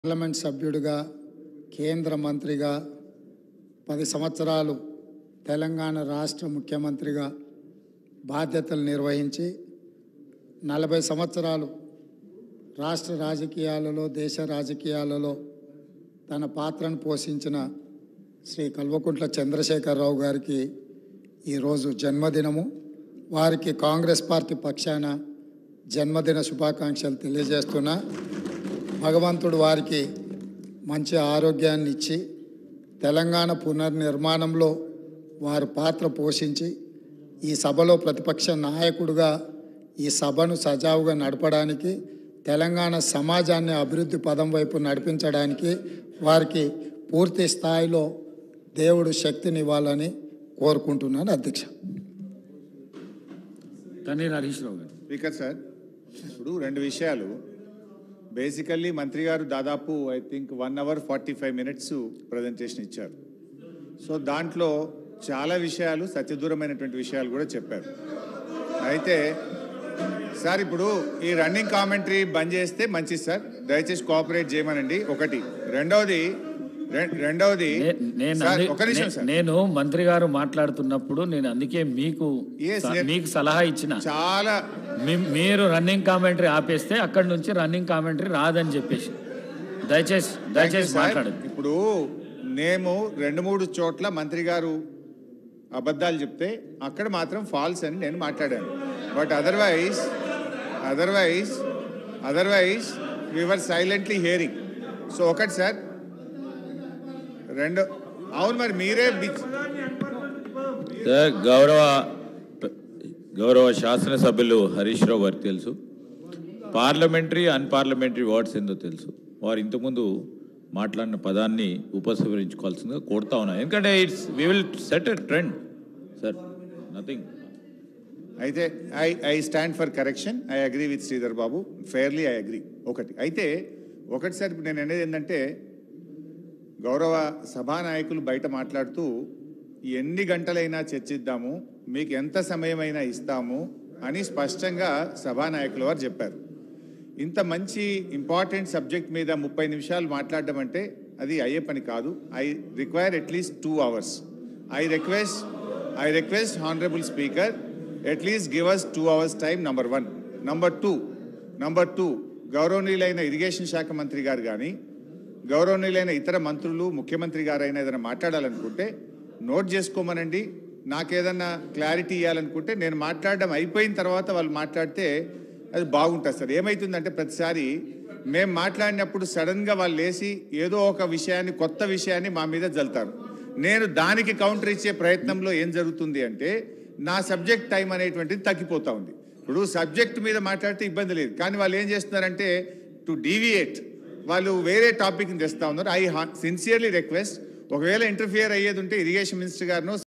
Parliament సభ్యుడిగా కేంద్ర మంత్రిగా పది సంవత్సరాలు తెలంగాణ రాష్ట్ర ముఖ్యమంత్రిగా బాధ్యతలు నిర్వహించి నలభై సంవత్సరాలు రాష్ట్ర రాజకీయాలలో దేశ రాజకీయాలలో తన పాత్రను పోషించిన శ్రీ కల్వకుంట్ల చంద్రశేఖరరావు గారికి ఈరోజు జన్మదినము వారికి కాంగ్రెస్ పార్టీ పక్షాన జన్మదిన శుభాకాంక్షలు తెలియజేస్తున్నా భగవంతుడు వారికి మంచి ఆరోగ్యాన్ని ఇచ్చి తెలంగాణ పునర్నిర్మాణంలో వారు పాత్ర పోషించి ఈ సభలో ప్రతిపక్ష నాయకుడుగా ఈ సభను సజావుగా నడపడానికి తెలంగాణ సమాజాన్ని అభివృద్ధి పదం వైపు నడిపించడానికి వారికి పూర్తి స్థాయిలో దేవుడు శక్తినివ్వాలని కోరుకుంటున్నాను అధ్యక్ష తన్నీర్ హరీష్ రావు గారు స్పీకర్ సార్ ఇప్పుడు రెండు విషయాలు బేసికల్లీ మంత్రి గారు దాదాపు I think one hour forty five minutes presentation ఇచ్చారు సో దాంట్లో చాలా విషయాలు సత్యదూరమైనటువంటి విషయాలు కూడా చెప్పారు అయితే సార్ ఇప్పుడు ఈ రన్నింగ్ కామెంటరీ బంద్ చేస్తే మంచిది సార్ దయచేసి కోఆపరేట్ చేయమనండి ఒకటి రెండవది రె- రెండవది నే- నేను సార్ అంది- ఒక నిమిషం నే- సార్ నేను మంత్రి గారు మాట్లాడుతున్నప్పుడు నేను అందుకే మీకు Yes, స- నేను- మీకు సలహా ఇచ్చిన చాలా మీ- మీరు రన్నింగ్ కామెంటరీ ఆపేస్తే అక్కడి నుంచి రన్నింగ్ కామెంటరీ రాదని చెప్పేసి దయచేసి Thank you, దయచేసి sir. మాట్లాడండి ఇప్పుడు మేము రెండు మూడు చోట్ల మంత్రి గారు అబద్ధాలు చెప్తే అక్కడ మాత్రం ఫాల్స్ అని నేను మాట్లాడాను but otherwise otherwise otherwise we are silently hearing so ఒకటి సార్ రెండు అవును మరి మీరే బిచ్- సార్ గౌరవ గౌరవ శాసనసభ్యులు హరీష్ రావు గారికి తెలుసు పార్లమెంటరీ అన్పార్లమెంటరీ వర్డ్స్ ఏందో తెలుసు వారు ఇంతకుముందు మాట్లాడిన పదాన్ని ఉపసంహరించుకోవాల్సిందిగా కోరుతా ఉన్నా ఎందుకంటే it's we will set a trend sir nothing అయితే I I stand for correction I agree with Sridhar Babu fairly I agree ఒకటి అయితే ఒకటి సార్ ఇప్పుడు నేను అనేది ఏంటంటే గౌరవ సభానాయకులు బయట మాట్లాడుతూ ఎన్ని గంటలైనా చర్చిద్దాము మీకు ఎంత సమయమైనా ఇస్తాము అని స్పష్టంగా సభానాయకుల వారు చెప్పారు ఇంత మంచి ఇంపార్టెంట్ సబ్జెక్ట్ మీద ముప్పై నిమిషాలు మాట్లాడడం అంటే అది అయ్యే పని కాదు I require at least two hours I request I request honourable speaker at least give us two hours time number one number two number two గౌరవనీయులైన ఇరిగేషన్ శాఖ మంత్రి గారు కానీ గౌరవనీయులైన ఇతర మంత్రులు ముఖ్యమంత్రి గారైనా ఏదైనా మాట్లాడాలనుకుంటే నోట్ చేసుకోమనండి నాకేదన్నా క్లారిటీ ఇవ్వాలనుకుంటే నేను మాట్లాడడం అయిపోయిన తర్వాత వాళ్ళు మాట్లాడితే అది బాగుంటుంది సార్ ఏమవుతుందంటే ప్రతిసారి మేము మాట్లాడినప్పుడు సడన్గా వాళ్ళు లేచి ఏదో ఒక విషయాన్ని కొత్త విషయాన్ని మా మీద జల్తారు నేను దానికి కౌంటర్ ఇచ్చే ప్రయత్నంలో ఏం జరుగుతుంది అంటే నా సబ్జెక్ట్ టైం అనేటువంటిది తగ్గిపోతా ఉంది ఇప్పుడు సబ్జెక్ట్ మీద మాట్లాడితే ఇబ్బంది లేదు కానీ వాళ్ళు ఏం చేస్తున్నారంటే టు డీవియేట్ వాళ్ళు వేరే టాపిక్ని తెస్తా ఉన్నారు ఐ సిన్సియర్లీ రిక్వెస్ట్ ఒకవేళ ఇంటర్ఫియర్ అయ్యేది ఉంటే ఇరిగేషన్ మినిస్టర్ గారినో